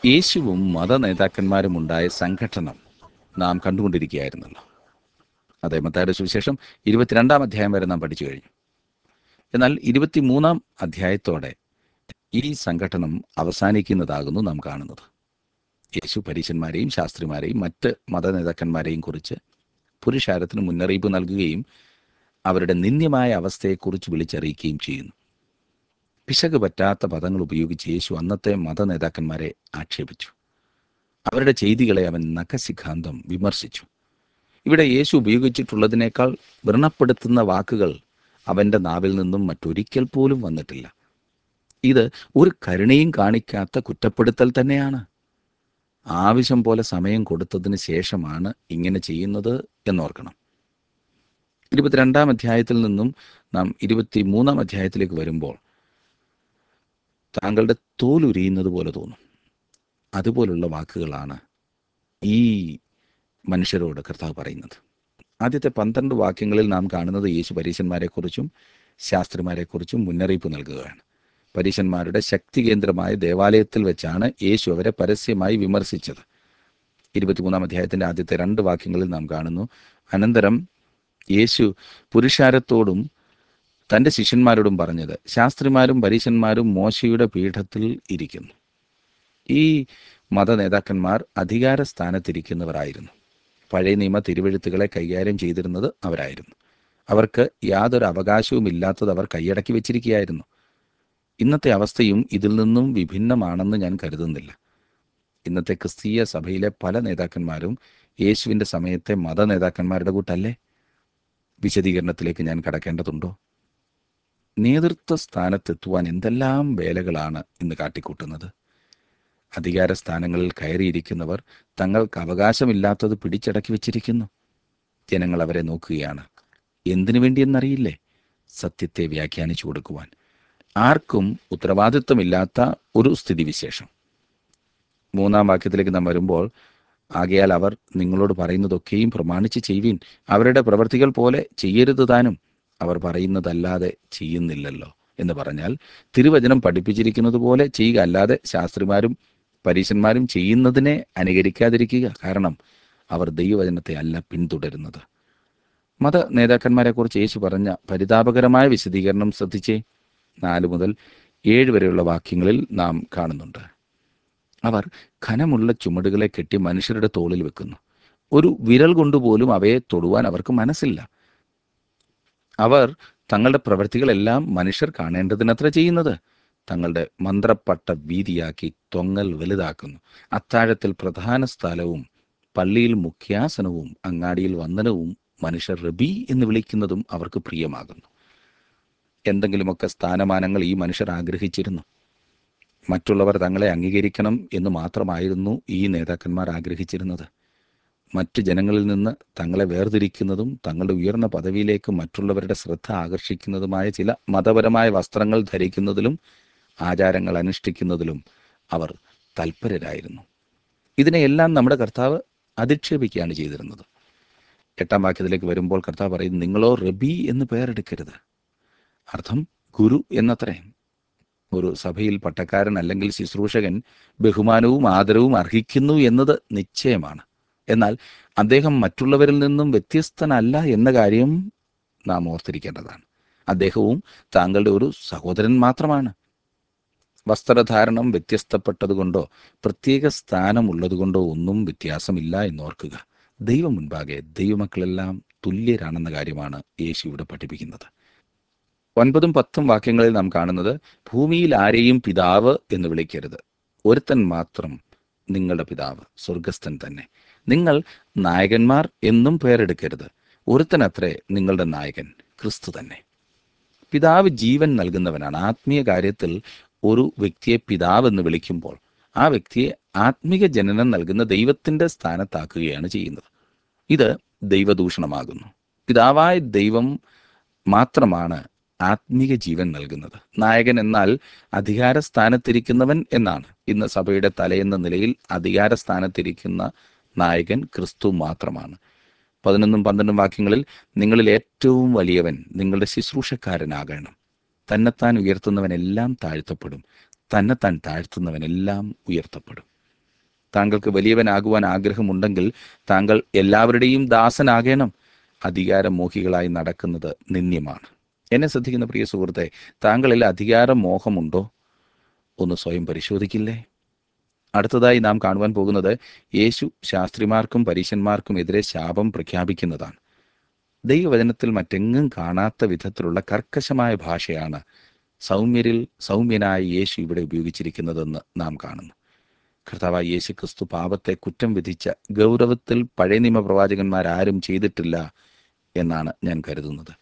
യേശുവും മത നേതാക്കന്മാരും ഉണ്ടായ സംഘടനം നാം കണ്ടുകൊണ്ടിരിക്കുകയായിരുന്നല്ലോ അതെ മത്തായുടെ സുവിശേഷം ഇരുപത്തിരണ്ടാം അധ്യായം വരെ നാം പഠിച്ചു കഴിഞ്ഞു എന്നാൽ ഇരുപത്തിമൂന്നാം അധ്യായത്തോടെ ഈ സംഘടനം അവസാനിക്കുന്നതാകുന്നു നാം കാണുന്നത് യേശു പരീശന്മാരെയും ശാസ്ത്രിമാരെയും മറ്റ് മത നേതാക്കന്മാരെയും കുറിച്ച് പുരുഷാരത്തിന് മുന്നറിയിപ്പ് നൽകുകയും അവരുടെ നിന്ദ്യമായ അവസ്ഥയെക്കുറിച്ച് വിളിച്ചറിയിക്കുകയും ചെയ്യുന്നു പിശക് പറ്റാത്ത പദങ്ങൾ ഉപയോഗിച്ച് യേശു അന്നത്തെ മത നേതാക്കന്മാരെ ആക്ഷേപിച്ചു അവരുടെ ചെയ്തികളെ അവൻ നഖശിഖാന്തം വിമർശിച്ചു ഇവിടെ യേശു ഉപയോഗിച്ചിട്ടുള്ളതിനേക്കാൾ വ്രണപ്പെടുത്തുന്ന വാക്കുകൾ അവൻ്റെ നാവിൽ നിന്നും മറ്റൊരിക്കൽ പോലും വന്നിട്ടില്ല ഇത് ഒരു കരുണയും കാണിക്കാത്ത കുറ്റപ്പെടുത്തൽ തന്നെയാണ് ആവശ്യം പോലെ സമയം കൊടുത്തതിന് ശേഷമാണ് ഇങ്ങനെ ചെയ്യുന്നത് എന്നോർക്കണം ഇരുപത്തിരണ്ടാം അധ്യായത്തിൽ നിന്നും നാം ഇരുപത്തി മൂന്നാം അധ്യായത്തിലേക്ക് വരുമ്പോൾ താങ്കളുടെ തോലുരിയുന്നത് പോലെ തോന്നും അതുപോലുള്ള വാക്കുകളാണ് ഈ മനുഷ്യരോട് കർത്താവ് പറയുന്നത് ആദ്യത്തെ പന്ത്രണ്ട് വാക്യങ്ങളിൽ നാം കാണുന്നത് യേശു പരീശന്മാരെക്കുറിച്ചും ശാസ്ത്രിമാരെക്കുറിച്ചും മുന്നറിയിപ്പ് നൽകുകയാണ് പരീശന്മാരുടെ ശക്തി കേന്ദ്രമായ ദേവാലയത്തിൽ വെച്ചാണ് യേശു അവരെ പരസ്യമായി വിമർശിച്ചത് ഇരുപത്തിമൂന്നാം അധ്യായത്തിന്റെ ആദ്യത്തെ രണ്ട് വാക്യങ്ങളിൽ നാം കാണുന്നു അനന്തരം യേശു പുരുഷാരത്തോടും തൻ്റെ ശിഷ്യന്മാരോടും പറഞ്ഞത് ശാസ്ത്രിമാരും പരീശന്മാരും മോശയുടെ പീഠത്തിൽ ഇരിക്കുന്നു ഈ മത നേതാക്കന്മാർ അധികാര സ്ഥാനത്തിരിക്കുന്നവരായിരുന്നു പഴയ നിയമ തിരുവെഴുത്തുകളെ കൈകാര്യം ചെയ്തിരുന്നത് അവരായിരുന്നു അവർക്ക് യാതൊരു അവകാശവും ഇല്ലാത്തത് അവർ കൈയടക്കി വെച്ചിരിക്കുകയായിരുന്നു ഇന്നത്തെ അവസ്ഥയും ഇതിൽ നിന്നും വിഭിന്നമാണെന്ന് ഞാൻ കരുതുന്നില്ല ഇന്നത്തെ ക്രിസ്തീയ സഭയിലെ പല നേതാക്കന്മാരും യേശുവിൻ്റെ സമയത്തെ മത നേതാക്കന്മാരുടെ കൂട്ടല്ലേ വിശദീകരണത്തിലേക്ക് ഞാൻ കടക്കേണ്ടതുണ്ടോ നേതൃത്വ സ്ഥാനത്തെത്തുവാൻ എന്തെല്ലാം വേലകളാണ് ഇന്ന് കാട്ടിക്കൂട്ടുന്നത് അധികാര സ്ഥാനങ്ങളിൽ കയറിയിരിക്കുന്നവർ തങ്ങൾക്ക് അവകാശമില്ലാത്തത് പിടിച്ചടക്കി വെച്ചിരിക്കുന്നു ജനങ്ങൾ അവരെ നോക്കുകയാണ് എന്തിനു വേണ്ടിയെന്നറിയില്ലേ സത്യത്തെ വ്യാഖ്യാനിച്ചു കൊടുക്കുവാൻ ആർക്കും ഉത്തരവാദിത്വമില്ലാത്ത ഒരു സ്ഥിതിവിശേഷം മൂന്നാം വാക്യത്തിലേക്ക് നാം വരുമ്പോൾ ആകയാൽ അവർ നിങ്ങളോട് പറയുന്നതൊക്കെയും പ്രമാണിച്ച് ചെയ്യുവിൻ അവരുടെ പ്രവർത്തികൾ പോലെ ചെയ്യരുത് താനും അവർ പറയുന്നതല്ലാതെ ചെയ്യുന്നില്ലല്ലോ എന്ന് പറഞ്ഞാൽ തിരുവചനം പഠിപ്പിച്ചിരിക്കുന്നത് പോലെ ചെയ്യുക അല്ലാതെ ശാസ്ത്രിമാരും പരീശന്മാരും ചെയ്യുന്നതിനെ അനുകരിക്കാതിരിക്കുക കാരണം അവർ ദൈവവചനത്തെ അല്ല പിന്തുടരുന്നത് മത നേതാക്കന്മാരെക്കുറിച്ച് യേശു പറഞ്ഞ പരിതാപകരമായ വിശദീകരണം ശ്രദ്ധിച്ചേ നാല് മുതൽ ഏഴ് വരെയുള്ള വാക്യങ്ങളിൽ നാം കാണുന്നുണ്ട് അവർ ഘനമുള്ള ചുമടുകളെ കെട്ടി മനുഷ്യരുടെ തോളിൽ വെക്കുന്നു ഒരു വിരൽ കൊണ്ടുപോലും അവയെ തൊടുവാൻ അവർക്ക് മനസ്സില്ല അവർ തങ്ങളുടെ പ്രവൃത്തികളെല്ലാം മനുഷ്യർ കാണേണ്ടതിനത്ര ചെയ്യുന്നത് തങ്ങളുടെ മന്ത്രപ്പട്ട വീതിയാക്കി തൊങ്ങൽ വലുതാക്കുന്നു അത്താഴത്തിൽ പ്രധാന സ്ഥലവും പള്ളിയിൽ മുഖ്യാസനവും അങ്ങാടിയിൽ വന്ദനവും മനുഷ്യർ റബി എന്ന് വിളിക്കുന്നതും അവർക്ക് പ്രിയമാകുന്നു എന്തെങ്കിലുമൊക്കെ സ്ഥാനമാനങ്ങൾ ഈ മനുഷ്യർ ആഗ്രഹിച്ചിരുന്നു മറ്റുള്ളവർ തങ്ങളെ അംഗീകരിക്കണം എന്ന് മാത്രമായിരുന്നു ഈ നേതാക്കന്മാർ ആഗ്രഹിച്ചിരുന്നത് മറ്റു ജനങ്ങളിൽ നിന്ന് തങ്ങളെ വേർതിരിക്കുന്നതും തങ്ങളുടെ ഉയർന്ന പദവിയിലേക്ക് മറ്റുള്ളവരുടെ ശ്രദ്ധ ആകർഷിക്കുന്നതുമായ ചില മതപരമായ വസ്ത്രങ്ങൾ ധരിക്കുന്നതിലും ആചാരങ്ങൾ അനുഷ്ഠിക്കുന്നതിലും അവർ തൽപരരായിരുന്നു ഇതിനെയെല്ലാം നമ്മുടെ കർത്താവ് അധിക്ഷേപിക്കുകയാണ് ചെയ്തിരുന്നത് എട്ടാം വാക്യത്തിലേക്ക് വരുമ്പോൾ കർത്താവ് പറയും നിങ്ങളോ റബി എന്ന് പേരെടുക്കരുത് അർത്ഥം ഗുരു എന്നത്രേ ഒരു സഭയിൽ പട്ടക്കാരൻ അല്ലെങ്കിൽ ശുശ്രൂഷകൻ ബഹുമാനവും ആദരവും അർഹിക്കുന്നു എന്നത് നിശ്ചയമാണ് എന്നാൽ അദ്ദേഹം മറ്റുള്ളവരിൽ നിന്നും വ്യത്യസ്തനല്ല എന്ന കാര്യം നാം ഓർത്തിരിക്കേണ്ടതാണ് അദ്ദേഹവും താങ്കളുടെ ഒരു സഹോദരൻ മാത്രമാണ് വസ്ത്രധാരണം വ്യത്യസ്തപ്പെട്ടതുകൊണ്ടോ പ്രത്യേക സ്ഥാനമുള്ളതുകൊണ്ടോ ഒന്നും വ്യത്യാസമില്ല എന്നോർക്കുക ദൈവം മുൻപാകെ ദൈവമക്കളെല്ലാം തുല്യരാണെന്ന കാര്യമാണ് യേശു ഇവിടെ പഠിപ്പിക്കുന്നത് ഒൻപതും പത്തും വാക്യങ്ങളിൽ നാം കാണുന്നത് ഭൂമിയിൽ ആരെയും പിതാവ് എന്ന് വിളിക്കരുത് ഒരുത്തൻ മാത്രം നിങ്ങളുടെ പിതാവ് സ്വർഗസ്ഥൻ തന്നെ നിങ്ങൾ നായകന്മാർ എന്നും പേരെടുക്കരുത് ഒരുത്തനത്രേ നിങ്ങളുടെ നായകൻ ക്രിസ്തു തന്നെ പിതാവ് ജീവൻ നൽകുന്നവനാണ് ആത്മീയ കാര്യത്തിൽ ഒരു വ്യക്തിയെ പിതാവ് എന്ന് വിളിക്കുമ്പോൾ ആ വ്യക്തിയെ ആത്മീക ജനനം നൽകുന്ന ദൈവത്തിന്റെ സ്ഥാനത്താക്കുകയാണ് ചെയ്യുന്നത് ഇത് ദൈവദൂഷണമാകുന്നു പിതാവായ ദൈവം മാത്രമാണ് ആത്മീക ജീവൻ നൽകുന്നത് നായകൻ എന്നാൽ അധികാര സ്ഥാനത്തിരിക്കുന്നവൻ എന്നാണ് ഇന്ന് സഭയുടെ തലയെന്ന നിലയിൽ അധികാര സ്ഥാനത്തിരിക്കുന്ന നായകൻ ക്രിസ്തു മാത്രമാണ് പതിനൊന്നും പന്ത്രണ്ടും വാക്യങ്ങളിൽ നിങ്ങളിൽ ഏറ്റവും വലിയവൻ നിങ്ങളുടെ ശുശ്രൂഷക്കാരനാകണം തന്നെത്താൻ ഉയർത്തുന്നവനെല്ലാം താഴ്ത്തപ്പെടും തന്നെത്താൻ താഴ്ത്തുന്നവനെല്ലാം ഉയർത്തപ്പെടും താങ്കൾക്ക് വലിയവനാകുവാൻ ആഗ്രഹമുണ്ടെങ്കിൽ താങ്കൾ എല്ലാവരുടെയും ദാസനാകണം അധികാരമോഹികളായി നടക്കുന്നത് നിന്ദ്യമാണ് എന്നെ ശ്രദ്ധിക്കുന്ന പ്രിയ സുഹൃത്തെ താങ്കളിൽ അധികാരമോഹമുണ്ടോ ഒന്ന് സ്വയം പരിശോധിക്കില്ലേ അടുത്തതായി നാം കാണുവാൻ പോകുന്നത് യേശു ശാസ്ത്രിമാർക്കും പരീശന്മാർക്കും എതിരെ ശാപം പ്രഖ്യാപിക്കുന്നതാണ് ദൈവവചനത്തിൽ മറ്റെങ്ങും കാണാത്ത വിധത്തിലുള്ള കർക്കശമായ ഭാഷയാണ് സൗമ്യരിൽ സൗമ്യനായ യേശു ഇവിടെ ഉപയോഗിച്ചിരിക്കുന്നതെന്ന് നാം കാണുന്നു കർത്താവായ യേശു ക്രിസ്തു പാപത്തെ കുറ്റം വിധിച്ച ഗൗരവത്തിൽ പഴയ നിയമ പ്രവാചകന്മാരാരും ചെയ്തിട്ടില്ല എന്നാണ് ഞാൻ കരുതുന്നത്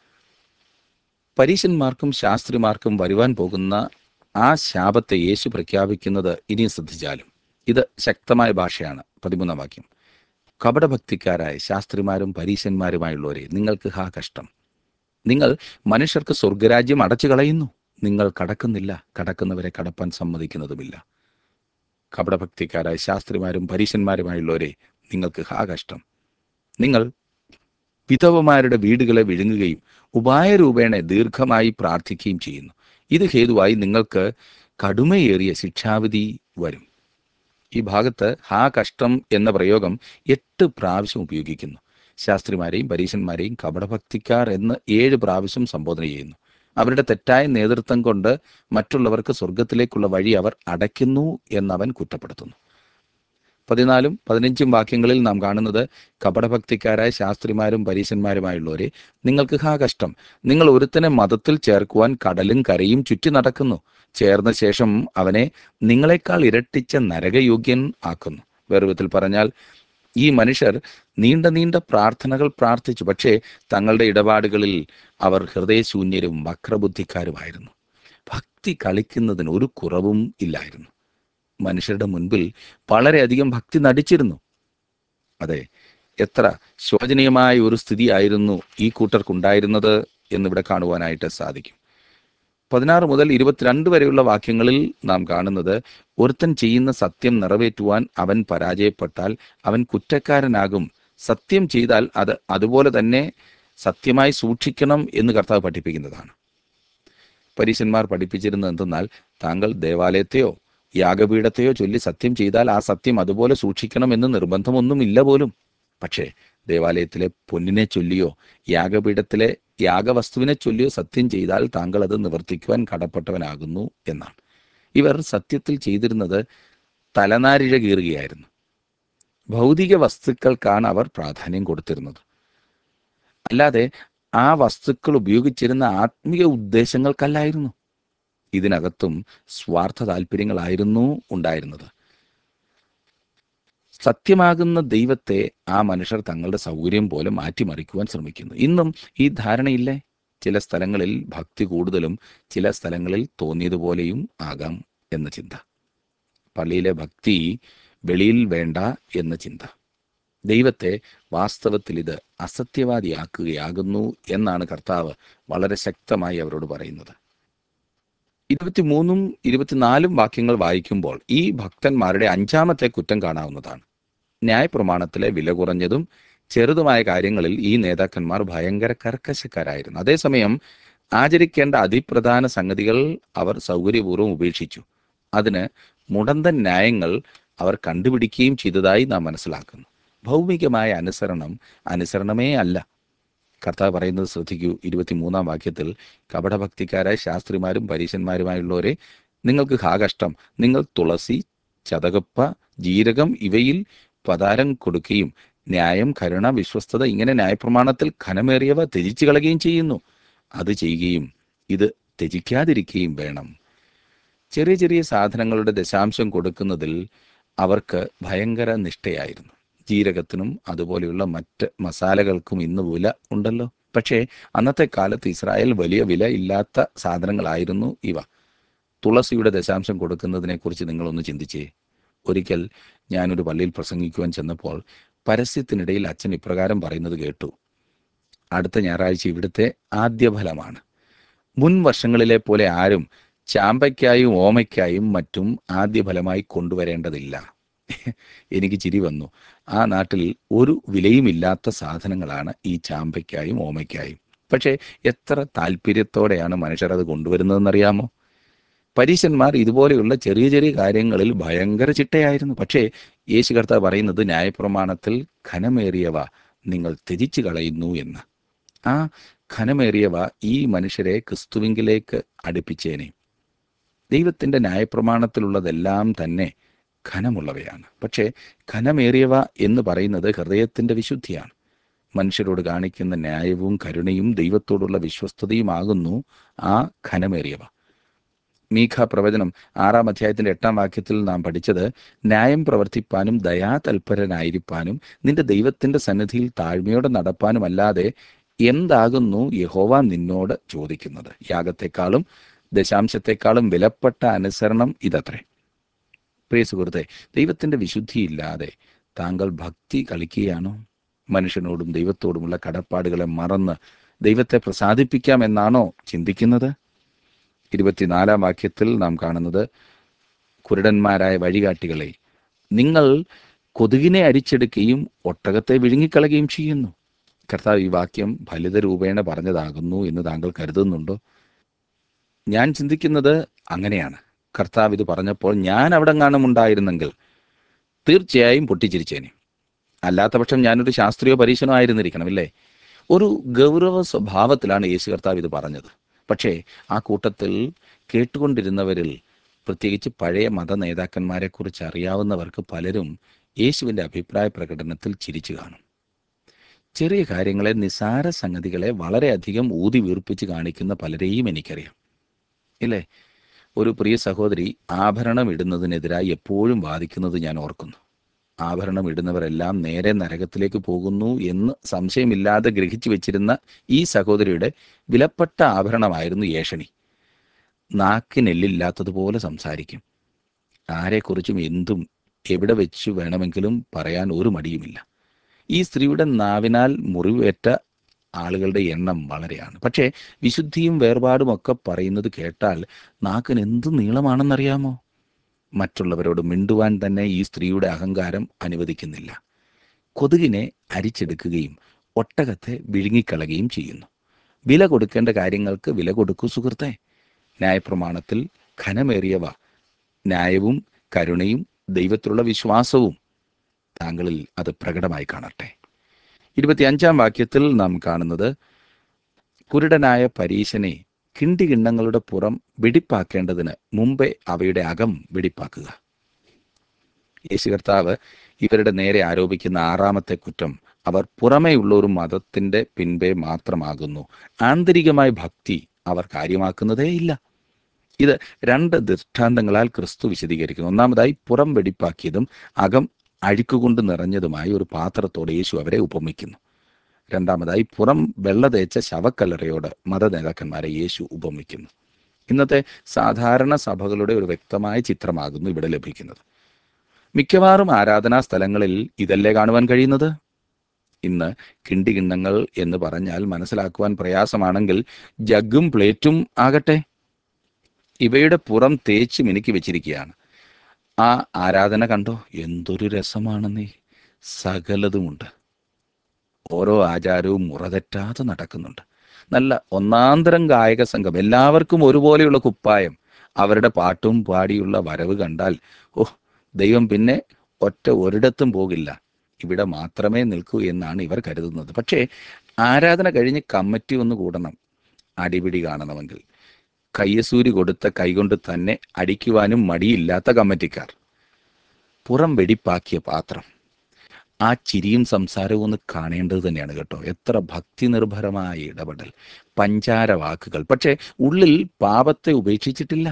പരീശന്മാർക്കും ശാസ്ത്രിമാർക്കും വരുവാൻ പോകുന്ന ആ ശാപത്തെ യേശു പ്രഖ്യാപിക്കുന്നത് ഇനിയും ശ്രദ്ധിച്ചാലും ഇത് ശക്തമായ ഭാഷയാണ് പതിമൂന്നാം വാക്യം കപടഭക്തിക്കാരായ ശാസ്ത്രിമാരും പരീശന്മാരുമായുള്ളവരെ നിങ്ങൾക്ക് ഹാ കഷ്ടം നിങ്ങൾ മനുഷ്യർക്ക് സ്വർഗരാജ്യം അടച്ചു കളയുന്നു നിങ്ങൾ കടക്കുന്നില്ല കടക്കുന്നവരെ കടപ്പാൻ സമ്മതിക്കുന്നതുമില്ല കപടഭക്തിക്കാരായ ശാസ്ത്രിമാരും പരീശന്മാരുമായുള്ളവരെ നിങ്ങൾക്ക് ഹാ കഷ്ടം നിങ്ങൾ വിധവമാരുടെ വീടുകളെ വിഴുങ്ങുകയും ഉപായരൂപേണ ദീർഘമായി പ്രാർത്ഥിക്കുകയും ചെയ്യുന്നു ഇത് ഹേതുവായി നിങ്ങൾക്ക് കടുമയേറിയ ശിക്ഷാവിധി വരും ഈ ഭാഗത്ത് ഹാ കഷ്ടം എന്ന പ്രയോഗം എട്ട് പ്രാവശ്യം ഉപയോഗിക്കുന്നു ശാസ്ത്രിമാരെയും പരീശന്മാരെയും കപടഭക്തിക്കാർ എന്ന് ഏഴ് പ്രാവശ്യം സംബോധന ചെയ്യുന്നു അവരുടെ തെറ്റായ നേതൃത്വം കൊണ്ട് മറ്റുള്ളവർക്ക് സ്വർഗത്തിലേക്കുള്ള വഴി അവർ അടയ്ക്കുന്നു എന്നവൻ കുറ്റപ്പെടുത്തുന്നു പതിനാലും പതിനഞ്ചും വാക്യങ്ങളിൽ നാം കാണുന്നത് കപടഭക്തിക്കാരായ ശാസ്ത്രിമാരും പരീശന്മാരുമായുള്ളവരെ നിങ്ങൾക്ക് ഹാ കഷ്ടം നിങ്ങൾ ഒരുത്തനെ മതത്തിൽ ചേർക്കുവാൻ കടലും കരയും ചുറ്റി നടക്കുന്നു ചേർന്ന ശേഷം അവനെ നിങ്ങളെക്കാൾ ഇരട്ടിച്ച നരകയോഗ്യൻ ആക്കുന്നു വേറെ വിധത്തിൽ പറഞ്ഞാൽ ഈ മനുഷ്യർ നീണ്ട നീണ്ട പ്രാർത്ഥനകൾ പ്രാർത്ഥിച്ചു പക്ഷേ തങ്ങളുടെ ഇടപാടുകളിൽ അവർ ഹൃദയശൂന്യരും വക്രബുദ്ധിക്കാരുമായിരുന്നു ഭക്തി കളിക്കുന്നതിന് ഒരു കുറവും ഇല്ലായിരുന്നു മനുഷ്യരുടെ മുൻപിൽ വളരെയധികം ഭക്തി നടിച്ചിരുന്നു അതെ എത്ര ശോചനീയമായ ഒരു സ്ഥിതിയായിരുന്നു ഈ കൂട്ടർക്കുണ്ടായിരുന്നത് എന്നിവിടെ കാണുവാനായിട്ട് സാധിക്കും പതിനാറ് മുതൽ ഇരുപത്തിരണ്ട് വരെയുള്ള വാക്യങ്ങളിൽ നാം കാണുന്നത് ഒരുത്തൻ ചെയ്യുന്ന സത്യം നിറവേറ്റുവാൻ അവൻ പരാജയപ്പെട്ടാൽ അവൻ കുറ്റക്കാരനാകും സത്യം ചെയ്താൽ അത് അതുപോലെ തന്നെ സത്യമായി സൂക്ഷിക്കണം എന്ന് കർത്താവ് പഠിപ്പിക്കുന്നതാണ് പരീശന്മാർ പഠിപ്പിച്ചിരുന്നത് എന്തെന്നാൽ താങ്കൾ ദേവാലയത്തെയോ യാഗപീഠത്തെയോ ചൊല്ലി സത്യം ചെയ്താൽ ആ സത്യം അതുപോലെ സൂക്ഷിക്കണമെന്ന് നിർബന്ധമൊന്നുമില്ല പോലും പക്ഷേ ദേവാലയത്തിലെ പൊന്നിനെ ചൊല്ലിയോ യാഗപീഠത്തിലെ യാഗവസ്തുവിനെ ചൊല്ലിയോ സത്യം ചെയ്താൽ താങ്കൾ അത് നിവർത്തിക്കുവാൻ കടപ്പെട്ടവനാകുന്നു എന്നാണ് ഇവർ സത്യത്തിൽ ചെയ്തിരുന്നത് തലനാരിഴ കീറുകയായിരുന്നു ഭൗതിക വസ്തുക്കൾക്കാണ് അവർ പ്രാധാന്യം കൊടുത്തിരുന്നത് അല്ലാതെ ആ വസ്തുക്കൾ ഉപയോഗിച്ചിരുന്ന ആത്മീയ ഉദ്ദേശങ്ങൾക്കല്ലായിരുന്നു ഇതിനകത്തും സ്വാർത്ഥ താല്പര്യങ്ങളായിരുന്നു ഉണ്ടായിരുന്നത് സത്യമാകുന്ന ദൈവത്തെ ആ മനുഷ്യർ തങ്ങളുടെ സൗകര്യം പോലെ മാറ്റിമറിക്കുവാൻ ശ്രമിക്കുന്നു ഇന്നും ഈ ധാരണയില്ലേ ചില സ്ഥലങ്ങളിൽ ഭക്തി കൂടുതലും ചില സ്ഥലങ്ങളിൽ തോന്നിയതുപോലെയും ആകാം എന്ന ചിന്ത പള്ളിയിലെ ഭക്തി വെളിയിൽ വേണ്ട എന്ന ചിന്ത ദൈവത്തെ വാസ്തവത്തിൽ ഇത് അസത്യവാദിയാക്കുകയാകുന്നു എന്നാണ് കർത്താവ് വളരെ ശക്തമായി അവരോട് പറയുന്നത് ഇരുപത്തിമൂന്നും ഇരുപത്തിനാലും വാക്യങ്ങൾ വായിക്കുമ്പോൾ ഈ ഭക്തന്മാരുടെ അഞ്ചാമത്തെ കുറ്റം കാണാവുന്നതാണ് ന്യായപ്രമാണത്തിലെ വില കുറഞ്ഞതും ചെറുതുമായ കാര്യങ്ങളിൽ ഈ നേതാക്കന്മാർ ഭയങ്കര കർക്കശക്കാരായിരുന്നു അതേസമയം ആചരിക്കേണ്ട അതിപ്രധാന സംഗതികൾ അവർ സൗകര്യപൂർവ്വം ഉപേക്ഷിച്ചു അതിന് മുടന്തൻ ന്യായങ്ങൾ അവർ കണ്ടുപിടിക്കുകയും ചെയ്തതായി നാം മനസ്സിലാക്കുന്നു ഭൗമികമായ അനുസരണം അനുസരണമേ അല്ല കർത്താവ് പറയുന്നത് ശ്രദ്ധിക്കൂ ഇരുപത്തിമൂന്നാം വാക്യത്തിൽ കപടഭക്തിക്കാരായ ശാസ്ത്രിമാരും പരീശന്മാരുമായുള്ളവരെ നിങ്ങൾക്ക് ഹാ കഷ്ടം നിങ്ങൾ തുളസി ചതകപ്പ ജീരകം ഇവയിൽ പതാരം കൊടുക്കുകയും ന്യായം കരുണ വിശ്വസ്തത ഇങ്ങനെ ന്യായപ്രമാണത്തിൽ ഘനമേറിയവ ത്യജിച്ചു കളയുകയും ചെയ്യുന്നു അത് ചെയ്യുകയും ഇത് ത്യജിക്കാതിരിക്കുകയും വേണം ചെറിയ ചെറിയ സാധനങ്ങളുടെ ദശാംശം കൊടുക്കുന്നതിൽ അവർക്ക് ഭയങ്കര നിഷ്ഠയായിരുന്നു ജീരകത്തിനും അതുപോലെയുള്ള മറ്റ് മസാലകൾക്കും ഇന്ന് വില ഉണ്ടല്ലോ പക്ഷേ അന്നത്തെ കാലത്ത് ഇസ്രായേൽ വലിയ വില ഇല്ലാത്ത സാധനങ്ങളായിരുന്നു ഇവ തുളസിയുടെ ദശാംശം കൊടുക്കുന്നതിനെക്കുറിച്ച് നിങ്ങളൊന്ന് ചിന്തിച്ചേ ഒരിക്കൽ ഞാനൊരു പള്ളിയിൽ പ്രസംഗിക്കുവാൻ ചെന്നപ്പോൾ പരസ്യത്തിനിടയിൽ അച്ഛൻ ഇപ്രകാരം പറയുന്നത് കേട്ടു അടുത്ത ഞായറാഴ്ച ഇവിടുത്തെ ആദ്യ ഫലമാണ് മുൻ വർഷങ്ങളിലെ പോലെ ആരും ചാമ്പയ്ക്കായും ഓമയ്ക്കായും മറ്റും ആദ്യ ഫലമായി കൊണ്ടുവരേണ്ടതില്ല എനിക്ക് ചിരി വന്നു ആ നാട്ടിൽ ഒരു വിലയുമില്ലാത്ത സാധനങ്ങളാണ് ഈ ചാമ്പയ്ക്കായും ഓമയ്ക്കായും പക്ഷേ എത്ര താല്പര്യത്തോടെയാണ് മനുഷ്യർ അത് കൊണ്ടുവരുന്നതെന്നറിയാമോ പരീശന്മാർ ഇതുപോലെയുള്ള ചെറിയ ചെറിയ കാര്യങ്ങളിൽ ഭയങ്കര ചിട്ടയായിരുന്നു പക്ഷേ യേശു കർത്താവ് പറയുന്നത് ന്യായപ്രമാണത്തിൽ ഘനമേറിയവ നിങ്ങൾ ത്യജിച്ചു കളയുന്നു എന്ന് ആ ഘനമേറിയവ ഈ മനുഷ്യരെ ക്രിസ്തുവിങ്കിലേക്ക് അടുപ്പിച്ചേനെ ദൈവത്തിൻ്റെ ന്യായപ്രമാണത്തിലുള്ളതെല്ലാം തന്നെ ഘനമുള്ളവയാണ് പക്ഷേ ഘനമേറിയവ എന്ന് പറയുന്നത് ഹൃദയത്തിൻ്റെ വിശുദ്ധിയാണ് മനുഷ്യരോട് കാണിക്കുന്ന ന്യായവും കരുണയും ദൈവത്തോടുള്ള വിശ്വസ്തതയുമാകുന്നു ആ ഘനമേറിയവ മീഖ പ്രവചനം ആറാം അധ്യായത്തിന്റെ എട്ടാം വാക്യത്തിൽ നാം പഠിച്ചത് ന്യായം പ്രവർത്തിപ്പാനും ദയാതൽപരനായിരിക്കാനും നിന്റെ ദൈവത്തിന്റെ സന്നിധിയിൽ താഴ്മയോടെ നടപ്പാനും അല്ലാതെ എന്താകുന്നു യഹോവ നിന്നോട് ചോദിക്കുന്നത് യാഗത്തെക്കാളും ദശാംശത്തെക്കാളും വിലപ്പെട്ട അനുസരണം ഇതത്രേ പ്രിയ സുഹൃത്തെ ദൈവത്തിന്റെ വിശുദ്ധിയില്ലാതെ താങ്കൾ ഭക്തി കളിക്കുകയാണോ മനുഷ്യനോടും ദൈവത്തോടുമുള്ള കടപ്പാടുകളെ മറന്ന് ദൈവത്തെ പ്രസാദിപ്പിക്കാമെന്നാണോ ചിന്തിക്കുന്നത് ഇരുപത്തിനാലാം വാക്യത്തിൽ നാം കാണുന്നത് കുരുടന്മാരായ വഴികാട്ടികളെ നിങ്ങൾ കൊതുകിനെ അരിച്ചെടുക്കുകയും ഒട്ടകത്തെ വിഴുങ്ങിക്കളയുകയും ചെയ്യുന്നു കർത്താവ് ഈ വാക്യം ഫലിത രൂപേണ പറഞ്ഞതാകുന്നു എന്ന് താങ്കൾ കരുതുന്നുണ്ടോ ഞാൻ ചിന്തിക്കുന്നത് അങ്ങനെയാണ് കർത്താവ് ഇത് പറഞ്ഞപ്പോൾ ഞാൻ അവിടെ കാണും ഉണ്ടായിരുന്നെങ്കിൽ തീർച്ചയായും പൊട്ടിച്ചിരിച്ചേനെ അല്ലാത്ത പക്ഷം ഞാനൊരു ശാസ്ത്രീയ പരീക്ഷണോ ആയിരുന്നിരിക്കണം ഇല്ലേ ഒരു ഗൗരവ സ്വഭാവത്തിലാണ് യേശു കർത്താവ് ഇത് പറഞ്ഞത് പക്ഷേ ആ കൂട്ടത്തിൽ കേട്ടുകൊണ്ടിരുന്നവരിൽ പ്രത്യേകിച്ച് പഴയ മത നേതാക്കന്മാരെ കുറിച്ച് അറിയാവുന്നവർക്ക് പലരും യേശുവിൻ്റെ അഭിപ്രായ പ്രകടനത്തിൽ ചിരിച്ചു കാണും ചെറിയ കാര്യങ്ങളെ നിസാര സംഗതികളെ വളരെയധികം ഊതി വീർപ്പിച്ച് കാണിക്കുന്ന പലരെയും എനിക്കറിയാം ഇല്ലേ ഒരു പ്രിയ സഹോദരി ആഭരണം ഇടുന്നതിനെതിരായി എപ്പോഴും വാദിക്കുന്നത് ഞാൻ ഓർക്കുന്നു ആഭരണം ഇടുന്നവരെല്ലാം നേരെ നരകത്തിലേക്ക് പോകുന്നു എന്ന് സംശയമില്ലാതെ ഗ്രഹിച്ചു വെച്ചിരുന്ന ഈ സഹോദരിയുടെ വിലപ്പെട്ട ആഭരണമായിരുന്നു ഏഷണി നാക്കിനെല്ലില്ലാത്തതുപോലെ സംസാരിക്കും ആരെക്കുറിച്ചും എന്തും എവിടെ വെച്ച് വേണമെങ്കിലും പറയാൻ ഒരു മടിയുമില്ല ഈ സ്ത്രീയുടെ നാവിനാൽ മുറിവേറ്റ ആളുകളുടെ എണ്ണം വളരെയാണ് പക്ഷേ വിശുദ്ധിയും വേർപാടും ഒക്കെ പറയുന്നത് കേട്ടാൽ നാക്കിന് എന്ത് നീളമാണെന്നറിയാമോ മറ്റുള്ളവരോട് മിണ്ടുവാൻ തന്നെ ഈ സ്ത്രീയുടെ അഹങ്കാരം അനുവദിക്കുന്നില്ല കൊതുകിനെ അരിച്ചെടുക്കുകയും ഒട്ടകത്തെ വിഴുങ്ങിക്കളയുകയും ചെയ്യുന്നു വില കൊടുക്കേണ്ട കാര്യങ്ങൾക്ക് വില കൊടുക്കൂ സുഹൃത്തെ ന്യായപ്രമാണത്തിൽ ഘനമേറിയവ ന്യായവും കരുണയും ദൈവത്തിലുള്ള വിശ്വാസവും താങ്കളിൽ അത് പ്രകടമായി കാണട്ടെ ഇരുപത്തിയഞ്ചാം വാക്യത്തിൽ നാം കാണുന്നത് കുരുടനായ പരീശനെ കിണ്ടികിണ്ണങ്ങളുടെ പുറം വെടിപ്പാക്കേണ്ടതിന് മുമ്പേ അവയുടെ അകം വെടിപ്പാക്കുക യേശു കർത്താവ് ഇവരുടെ നേരെ ആരോപിക്കുന്ന ആറാമത്തെ കുറ്റം അവർ പുറമേയുള്ള ഒരു മതത്തിന്റെ പിൻപേ മാത്രമാകുന്നു ആന്തരികമായ ഭക്തി അവർ കാര്യമാക്കുന്നതേ ഇല്ല ഇത് രണ്ട് ദൃഷ്ടാന്തങ്ങളാൽ ക്രിസ്തു വിശദീകരിക്കുന്നു ഒന്നാമതായി പുറം വെടിപ്പാക്കിയതും അകം അഴുക്കുകൊണ്ട് നിറഞ്ഞതുമായ ഒരു പാത്രത്തോടെ യേശു അവരെ ഉപമിക്കുന്നു രണ്ടാമതായി പുറം വെള്ള തേച്ച ശവക്കല്ലറയോട് മത നേതാക്കന്മാരെ യേശു ഉപമിക്കുന്നു ഇന്നത്തെ സാധാരണ സഭകളുടെ ഒരു വ്യക്തമായ ചിത്രമാകുന്നു ഇവിടെ ലഭിക്കുന്നത് മിക്കവാറും ആരാധനാ സ്ഥലങ്ങളിൽ ഇതല്ലേ കാണുവാൻ കഴിയുന്നത് ഇന്ന് കിണ്ടികിണ്ണങ്ങൾ എന്ന് പറഞ്ഞാൽ മനസ്സിലാക്കുവാൻ പ്രയാസമാണെങ്കിൽ ജഗ്ഗും പ്ലേറ്റും ആകട്ടെ ഇവയുടെ പുറം തേച്ച് മിനുക്കി വെച്ചിരിക്കുകയാണ് ആ ആരാധന കണ്ടോ എന്തൊരു രസമാണെന്നേ സകലതുമുണ്ട് ഓരോ ആചാരവും മുറതെറ്റാതെ നടക്കുന്നുണ്ട് നല്ല ഒന്നാന്തരം ഗായക സംഘം എല്ലാവർക്കും ഒരുപോലെയുള്ള കുപ്പായം അവരുടെ പാട്ടും പാടിയുള്ള വരവ് കണ്ടാൽ ഓ ദൈവം പിന്നെ ഒറ്റ ഒരിടത്തും പോകില്ല ഇവിടെ മാത്രമേ നിൽക്കൂ എന്നാണ് ഇവർ കരുതുന്നത് പക്ഷേ ആരാധന കഴിഞ്ഞ് കമ്മിറ്റി ഒന്ന് കൂടണം അടിപിടി കാണണമെങ്കിൽ കയ്യസൂരി കൊടുത്ത കൈകൊണ്ട് തന്നെ അടിക്കുവാനും മടിയില്ലാത്ത കമ്മിറ്റിക്കാർ പുറം വെടിപ്പാക്കിയ പാത്രം ആ ചിരിയും സംസാരവും ഒന്ന് കാണേണ്ടത് തന്നെയാണ് കേട്ടോ എത്ര ഭക്തി നിർഭരമായ ഇടപെടൽ പഞ്ചാര വാക്കുകൾ പക്ഷേ ഉള്ളിൽ പാപത്തെ ഉപേക്ഷിച്ചിട്ടില്ല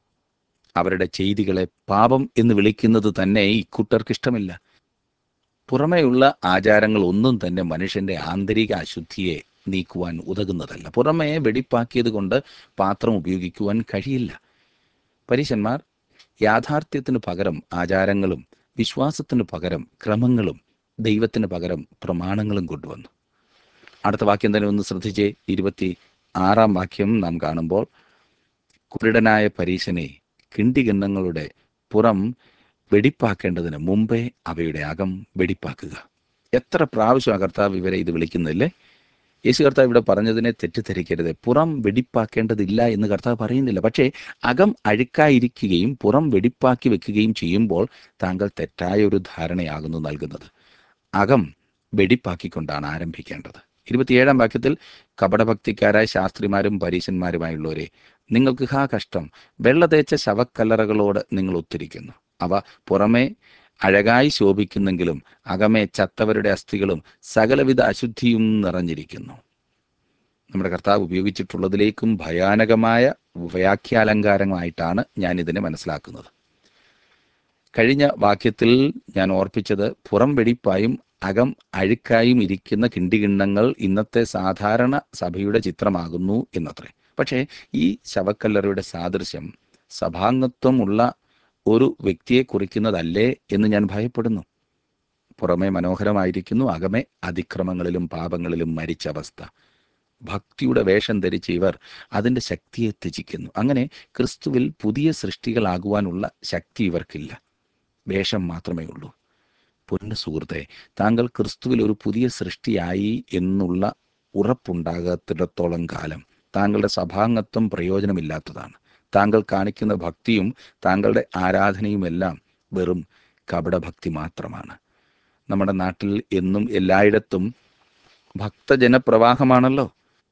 അവരുടെ ചെയ്തികളെ പാപം എന്ന് വിളിക്കുന്നത് തന്നെ ഇക്കൂട്ടർക്ക് ഇഷ്ടമില്ല പുറമേയുള്ള ആചാരങ്ങൾ ഒന്നും തന്നെ മനുഷ്യന്റെ ആന്തരിക അശുദ്ധിയെ നീക്കുവാൻ ഉതകുന്നതല്ല പുറമേ വെടിപ്പാക്കിയത് കൊണ്ട് പാത്രം ഉപയോഗിക്കുവാൻ കഴിയില്ല പരീശന്മാർ യാഥാർത്ഥ്യത്തിന് പകരം ആചാരങ്ങളും വിശ്വാസത്തിന് പകരം ക്രമങ്ങളും ദൈവത്തിന് പകരം പ്രമാണങ്ങളും കൊണ്ടുവന്നു അടുത്ത വാക്യം തന്നെ ഒന്ന് ശ്രദ്ധിച്ചേ ഇരുപത്തി ആറാം വാക്യം നാം കാണുമ്പോൾ കുരുടനായ പരീശനെ കിണ്ടികിണ്ണങ്ങളുടെ പുറം വെടിപ്പാക്കേണ്ടതിന് മുമ്പേ അവയുടെ അകം വെടിപ്പാക്കുക എത്ര പ്രാവശ്യം കർത്താവ് ഇവരെ ഇത് വിളിക്കുന്നില്ലേ യേശു കർത്താവ് ഇവിടെ പറഞ്ഞതിനെ തെറ്റിദ്ധരിക്കരുത് പുറം വെടിപ്പാക്കേണ്ടതില്ല എന്ന് കർത്താവ് പറയുന്നില്ല പക്ഷേ അകം അഴുക്കായിരിക്കുകയും പുറം വെടിപ്പാക്കി വെക്കുകയും ചെയ്യുമ്പോൾ താങ്കൾ തെറ്റായ ഒരു ധാരണയാകുന്നു നൽകുന്നത് അകം വെടിപ്പാക്കിക്കൊണ്ടാണ് ആരംഭിക്കേണ്ടത് ഇരുപത്തിയേഴാം വാക്യത്തിൽ കപടഭക്തിക്കാരായ ശാസ്ത്രിമാരും പരീശന്മാരുമായുള്ളവരെ നിങ്ങൾക്ക് ഹാ കഷ്ടം വെള്ള തേച്ച ശവക്കല്ലറകളോട് നിങ്ങൾ ഒത്തിരിക്കുന്നു അവ പുറമേ അഴകായി ശോഭിക്കുന്നെങ്കിലും അകമേ ചത്തവരുടെ അസ്ഥികളും സകലവിധ അശുദ്ധിയും നിറഞ്ഞിരിക്കുന്നു നമ്മുടെ കർത്താവ് ഉപയോഗിച്ചിട്ടുള്ളതിലേക്കും ഭയാനകമായ വ്യാഖ്യാലങ്കാരമായിട്ടാണ് ഞാൻ ഇതിനെ മനസ്സിലാക്കുന്നത് കഴിഞ്ഞ വാക്യത്തിൽ ഞാൻ ഓർപ്പിച്ചത് പുറം വെടിപ്പായും അകം അഴുക്കായും ഇരിക്കുന്ന കിണ്ടികിണ്ണങ്ങൾ ഇന്നത്തെ സാധാരണ സഭയുടെ ചിത്രമാകുന്നു എന്നത്രേ പക്ഷേ ഈ ശവക്കല്ലറയുടെ സാദൃശ്യം സഭാംഗത്വമുള്ള ഒരു വ്യക്തിയെ കുറിക്കുന്നതല്ലേ എന്ന് ഞാൻ ഭയപ്പെടുന്നു പുറമെ മനോഹരമായിരിക്കുന്നു അകമെ അതിക്രമങ്ങളിലും പാപങ്ങളിലും മരിച്ച അവസ്ഥ ഭക്തിയുടെ വേഷം ധരിച്ച ഇവർ അതിൻ്റെ ശക്തിയെ ത്യജിക്കുന്നു അങ്ങനെ ക്രിസ്തുവിൽ പുതിയ സൃഷ്ടികളാകുവാനുള്ള ശക്തി ഇവർക്കില്ല വേഷം മാത്രമേ ഉള്ളൂ പൊന്നു സുഹൃത്തെ താങ്കൾ ക്രിസ്തുവിൽ ഒരു പുതിയ സൃഷ്ടിയായി എന്നുള്ള ഉറപ്പുണ്ടാകാത്തിടത്തോളം കാലം താങ്കളുടെ സഭാംഗത്വം പ്രയോജനമില്ലാത്തതാണ് താങ്കൾ കാണിക്കുന്ന ഭക്തിയും താങ്കളുടെ ആരാധനയുമെല്ലാം വെറും കപടഭക്തി മാത്രമാണ് നമ്മുടെ നാട്ടിൽ എന്നും എല്ലായിടത്തും ഭക്തജനപ്രവാഹമാണല്ലോ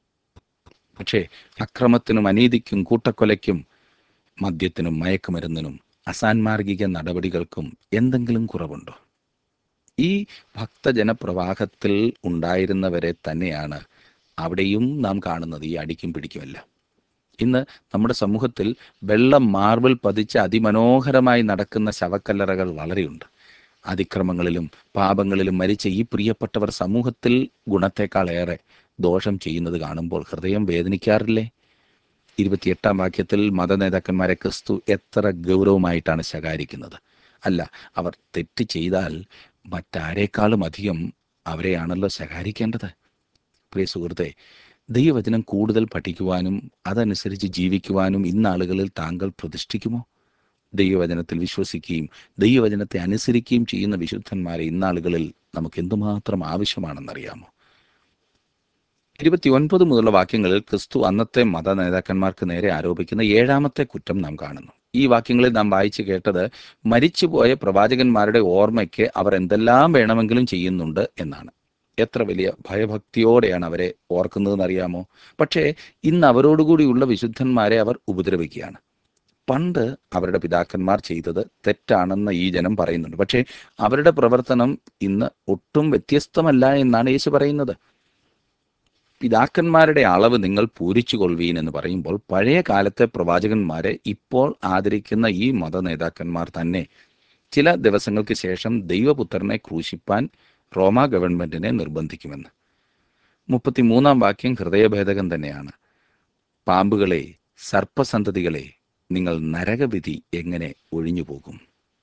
പക്ഷേ അക്രമത്തിനും അനീതിക്കും കൂട്ടക്കൊലയ്ക്കും മദ്യത്തിനും മയക്കുമരുന്നിനും അസാൻമാർഗിക നടപടികൾക്കും എന്തെങ്കിലും കുറവുണ്ടോ ഈ ഭക്തജനപ്രവാഹത്തിൽ ഉണ്ടായിരുന്നവരെ തന്നെയാണ് അവിടെയും നാം കാണുന്നത് ഈ അടിക്കും പിടിക്കുമല്ല ഇന്ന് നമ്മുടെ സമൂഹത്തിൽ വെള്ള മാർബിൾ പതിച്ച് അതിമനോഹരമായി നടക്കുന്ന ശവക്കല്ലറകൾ വളരെയുണ്ട് അതിക്രമങ്ങളിലും പാപങ്ങളിലും മരിച്ച ഈ പ്രിയപ്പെട്ടവർ സമൂഹത്തിൽ ഗുണത്തെക്കാളേറെ ദോഷം ചെയ്യുന്നത് കാണുമ്പോൾ ഹൃദയം വേദനിക്കാറില്ലേ ഇരുപത്തിയെട്ടാം വാക്യത്തിൽ മതനേതാക്കന്മാരെ ക്രിസ്തു എത്ര ഗൗരവമായിട്ടാണ് ശകാരിക്കുന്നത് അല്ല അവർ തെറ്റ് ചെയ്താൽ മറ്റാരേക്കാളും അധികം അവരെയാണല്ലോ ശകാരിക്കേണ്ടത് പ്രിയ സുഹൃത്തെ ദൈവവചനം കൂടുതൽ പഠിക്കുവാനും അതനുസരിച്ച് ജീവിക്കുവാനും ഇന്നാളുകളിൽ താങ്കൾ പ്രതിഷ്ഠിക്കുമോ ദൈവവചനത്തിൽ വിശ്വസിക്കുകയും ദൈവവചനത്തെ അനുസരിക്കുകയും ചെയ്യുന്ന വിശുദ്ധന്മാരെ ഇന്നാളുകളിൽ നമുക്ക് എന്തുമാത്രം ആവശ്യമാണെന്നറിയാമോ ഇരുപത്തിയൊൻപത് മുതലുള്ള വാക്യങ്ങളിൽ ക്രിസ്തു അന്നത്തെ മത നേതാക്കന്മാർക്ക് നേരെ ആരോപിക്കുന്ന ഏഴാമത്തെ കുറ്റം നാം കാണുന്നു ഈ വാക്യങ്ങളിൽ നാം വായിച്ചു കേട്ടത് മരിച്ചുപോയ പ്രവാചകന്മാരുടെ ഓർമ്മയ്ക്ക് അവർ എന്തെല്ലാം വേണമെങ്കിലും ചെയ്യുന്നുണ്ട് എന്നാണ് എത്ര വലിയ ഭയഭക്തിയോടെയാണ് അവരെ ഓർക്കുന്നതെന്ന് അറിയാമോ പക്ഷേ ഇന്ന് അവരോടുകൂടിയുള്ള വിശുദ്ധന്മാരെ അവർ ഉപദ്രവിക്കുകയാണ് പണ്ട് അവരുടെ പിതാക്കന്മാർ ചെയ്തത് തെറ്റാണെന്ന് ഈ ജനം പറയുന്നുണ്ട് പക്ഷേ അവരുടെ പ്രവർത്തനം ഇന്ന് ഒട്ടും വ്യത്യസ്തമല്ല എന്നാണ് യേശു പറയുന്നത് പിതാക്കന്മാരുടെ അളവ് നിങ്ങൾ പൂരിച്ചു കൊള്ളുവീൻ എന്ന് പറയുമ്പോൾ പഴയ കാലത്തെ പ്രവാചകന്മാരെ ഇപ്പോൾ ആദരിക്കുന്ന ഈ മത നേതാക്കന്മാർ തന്നെ ചില ദിവസങ്ങൾക്ക് ശേഷം ദൈവപുത്രനെ ക്രൂശിപ്പാൻ റോമ ഗവൺമെന്റിനെ നിർബന്ധിക്കുമെന്ന് മുപ്പത്തിമൂന്നാം വാക്യം ഹൃദയഭേദകം തന്നെയാണ് പാമ്പുകളെ സർപ്പസന്തതികളെ നിങ്ങൾ നരകവിധി എങ്ങനെ ഒഴിഞ്ഞു പോകും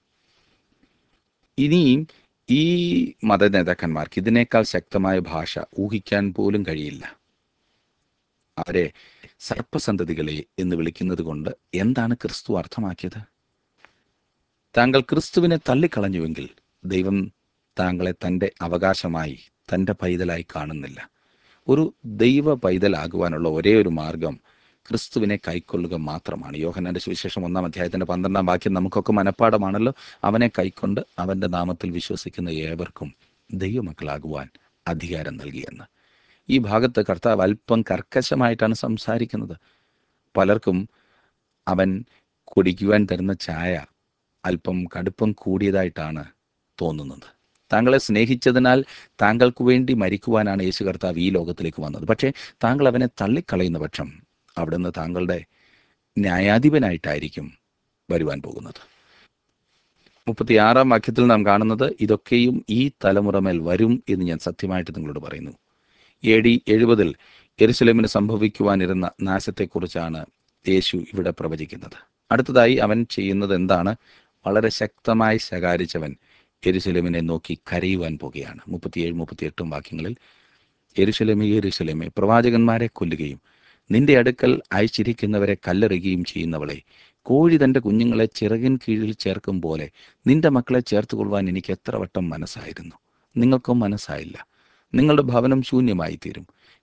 ഇനിയും ഈ മത നേതാക്കന്മാർക്ക് ഇതിനേക്കാൾ ശക്തമായ ഭാഷ ഊഹിക്കാൻ പോലും കഴിയില്ല അവരെ സർപ്പസന്തതികളെ എന്ന് വിളിക്കുന്നത് കൊണ്ട് എന്താണ് ക്രിസ്തു അർത്ഥമാക്കിയത് താങ്കൾ ക്രിസ്തുവിനെ തള്ളിക്കളഞ്ഞുവെങ്കിൽ ദൈവം താങ്കളെ തൻ്റെ അവകാശമായി തൻ്റെ പൈതലായി കാണുന്നില്ല ഒരു ദൈവ പൈതലാകുവാനുള്ള ഒരേ ഒരു മാർഗം ക്രിസ്തുവിനെ കൈക്കൊള്ളുക മാത്രമാണ് യോഹന്നാന്റെ സുവിശേഷം ഒന്നാം അധ്യായത്തിന്റെ പന്ത്രണ്ടാം വാക്യം നമുക്കൊക്കെ മനഃപ്പാടമാണല്ലോ അവനെ കൈക്കൊണ്ട് അവന്റെ നാമത്തിൽ വിശ്വസിക്കുന്ന ഏവർക്കും ദൈവമക്കളാകുവാൻ അധികാരം നൽകിയെന്ന് ഈ ഭാഗത്ത് കർത്താവ് അല്പം കർക്കശമായിട്ടാണ് സംസാരിക്കുന്നത് പലർക്കും അവൻ കുടിക്കുവാൻ തരുന്ന ചായ അല്പം കടുപ്പം കൂടിയതായിട്ടാണ് തോന്നുന്നത് താങ്കളെ സ്നേഹിച്ചതിനാൽ താങ്കൾക്ക് വേണ്ടി മരിക്കുവാനാണ് യേശു കർത്താവ് ഈ ലോകത്തിലേക്ക് വന്നത് പക്ഷേ താങ്കൾ അവനെ തള്ളിക്കളയുന്ന പക്ഷം അവിടുന്ന് താങ്കളുടെ ന്യായാധിപനായിട്ടായിരിക്കും വരുവാൻ പോകുന്നത് മുപ്പത്തിയാറാം വാക്യത്തിൽ നാം കാണുന്നത് ഇതൊക്കെയും ഈ തലമുറമേൽ വരും എന്ന് ഞാൻ സത്യമായിട്ട് നിങ്ങളോട് പറയുന്നു എ ഡി എഴുപതിൽ എരുസലേമിന് സംഭവിക്കുവാനിരുന്ന നാശത്തെക്കുറിച്ചാണ് യേശു ഇവിടെ പ്രവചിക്കുന്നത് അടുത്തതായി അവൻ ചെയ്യുന്നത് എന്താണ് വളരെ ശക്തമായി ശകാരിച്ചവൻ എരുസലേമിനെ നോക്കി കരയുവാൻ പോകുകയാണ് മുപ്പത്തിയേഴ് മുപ്പത്തിയെട്ടും വാക്യങ്ങളിൽ എരുസലേമേ എരുസലേമേ പ്രവാചകന്മാരെ കൊല്ലുകയും നിന്റെ അടുക്കൽ അയച്ചിരിക്കുന്നവരെ കല്ലെറിയുകയും ചെയ്യുന്നവളെ കോഴി തന്റെ കുഞ്ഞുങ്ങളെ ചിറകിൻ കീഴിൽ ചേർക്കും പോലെ നിന്റെ മക്കളെ ചേർത്തുകൊള്ളുവാൻ എനിക്ക് എത്ര വട്ടം മനസ്സായിരുന്നു നിങ്ങൾക്കും മനസ്സായില്ല നിങ്ങളുടെ ഭവനം ശൂന്യമായി തീരും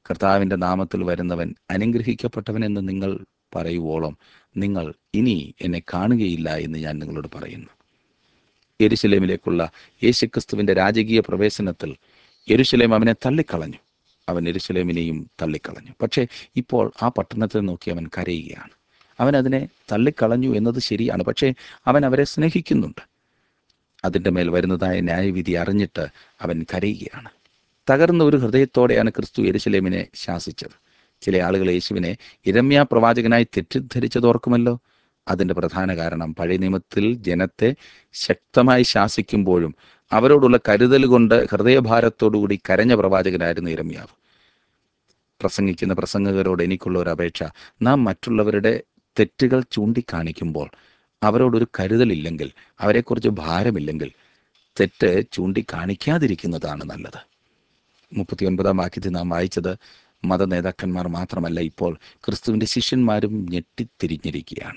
കർത്താവിൻ്റെ നാമത്തിൽ വരുന്നവൻ അനുഗ്രഹിക്കപ്പെട്ടവനെന്ന് നിങ്ങൾ പറയുവോളം നിങ്ങൾ ഇനി എന്നെ കാണുകയില്ല എന്ന് ഞാൻ നിങ്ങളോട് പറയുന്നു യെരുശലേമിലേക്കുള്ള യേശുക്രിസ്തുവിന്റെ രാജകീയ പ്രവേശനത്തിൽ യെരുശലേം അവനെ തള്ളിക്കളഞ്ഞു അവൻ യെരുശലേമിനെയും തള്ളിക്കളഞ്ഞു പക്ഷേ ഇപ്പോൾ ആ പട്ടണത്തെ നോക്കി അവൻ കരയുകയാണ് അവൻ അതിനെ തള്ളിക്കളഞ്ഞു എന്നത് ശരിയാണ് പക്ഷേ അവൻ അവരെ സ്നേഹിക്കുന്നുണ്ട് അതിൻ്റെ മേൽ വരുന്നതായ ന്യായവിധി അറിഞ്ഞിട്ട് അവൻ കരയുകയാണ് തകർന്ന ഒരു ഹൃദയത്തോടെയാണ് ക്രിസ്തു യെരുശലേമിനെ ശാസിച്ചത് ചില ആളുകൾ യേശുവിനെ ഇരമ്യ പ്രവാചകനായി തെറ്റിദ്ധരിച്ചതോർക്കുമല്ലോ അതിൻ്റെ പ്രധാന കാരണം പഴയ നിയമത്തിൽ ജനത്തെ ശക്തമായി ശാസിക്കുമ്പോഴും അവരോടുള്ള കരുതൽ കൊണ്ട് ഹൃദയഭാരത്തോടുകൂടി കരഞ്ഞ പ്രവാചകനായിരുന്നു ഇരമ്യാവ് പ്രസംഗിക്കുന്ന പ്രസംഗകരോട് എനിക്കുള്ള ഒരു അപേക്ഷ നാം മറ്റുള്ളവരുടെ തെറ്റുകൾ ചൂണ്ടിക്കാണിക്കുമ്പോൾ അവരോടൊരു കരുതലില്ലെങ്കിൽ അവരെക്കുറിച്ച് ഭാരമില്ലെങ്കിൽ തെറ്റ് ചൂണ്ടിക്കാണിക്കാതിരിക്കുന്നതാണ് നല്ലത് മുപ്പത്തിയൊൻപതാം വാക്യത്തിൽ നാം വായിച്ചത് മത നേതാക്കന്മാർ മാത്രമല്ല ഇപ്പോൾ ക്രിസ്തുവിൻ്റെ ശിഷ്യന്മാരും ഞെട്ടിത്തിരിഞ്ഞിരിക്കുകയാണ്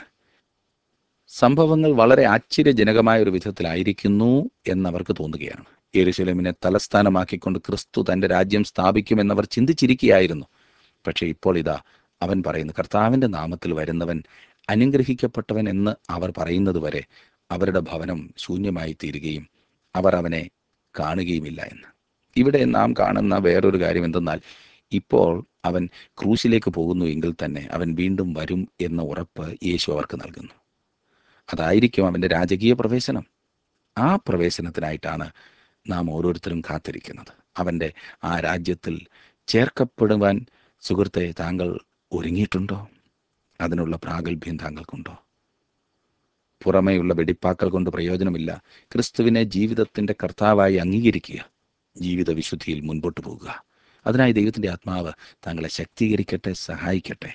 സംഭവങ്ങൾ വളരെ ആശ്ചര്യജനകമായ ഒരു വിധത്തിലായിരിക്കുന്നു എന്നവർക്ക് തോന്നുകയാണ് യെരുശലേമിനെ തലസ്ഥാനമാക്കിക്കൊണ്ട് ക്രിസ്തു തൻ്റെ രാജ്യം സ്ഥാപിക്കുമെന്നവർ ചിന്തിച്ചിരിക്കുകയായിരുന്നു പക്ഷേ ഇപ്പോൾ ഇതാ അവൻ പറയുന്നു കർത്താവിൻ്റെ നാമത്തിൽ വരുന്നവൻ അനുഗ്രഹിക്കപ്പെട്ടവൻ എന്ന് അവർ പറയുന്നത് വരെ അവരുടെ ഭവനം ശൂന്യമായി തീരുകയും അവർ അവനെ കാണുകയുമില്ല എന്ന് ഇവിടെ നാം കാണുന്ന വേറൊരു കാര്യം എന്തെന്നാൽ ഇപ്പോൾ അവൻ ക്രൂശിലേക്ക് പോകുന്നു എങ്കിൽ തന്നെ അവൻ വീണ്ടും വരും എന്ന ഉറപ്പ് യേശു അവർക്ക് നൽകുന്നു അതായിരിക്കും അവൻ്റെ രാജകീയ പ്രവേശനം ആ പ്രവേശനത്തിനായിട്ടാണ് നാം ഓരോരുത്തരും കാത്തിരിക്കുന്നത് അവൻ്റെ ആ രാജ്യത്തിൽ ചേർക്കപ്പെടുവാൻ സുഹൃത്തെ താങ്കൾ ഒരുങ്ങിയിട്ടുണ്ടോ അതിനുള്ള പ്രാഗൽഭ്യം താങ്കൾക്കുണ്ടോ പുറമേയുള്ള വെടിപ്പാക്കൽ കൊണ്ട് പ്രയോജനമില്ല ക്രിസ്തുവിനെ ജീവിതത്തിൻ്റെ കർത്താവായി അംഗീകരിക്കുക ജീവിത വിശുദ്ധിയിൽ മുൻപോട്ട് പോകുക അതിനായി ദൈവത്തിൻ്റെ ആത്മാവ് താങ്കളെ ശക്തീകരിക്കട്ടെ സഹായിക്കട്ടെ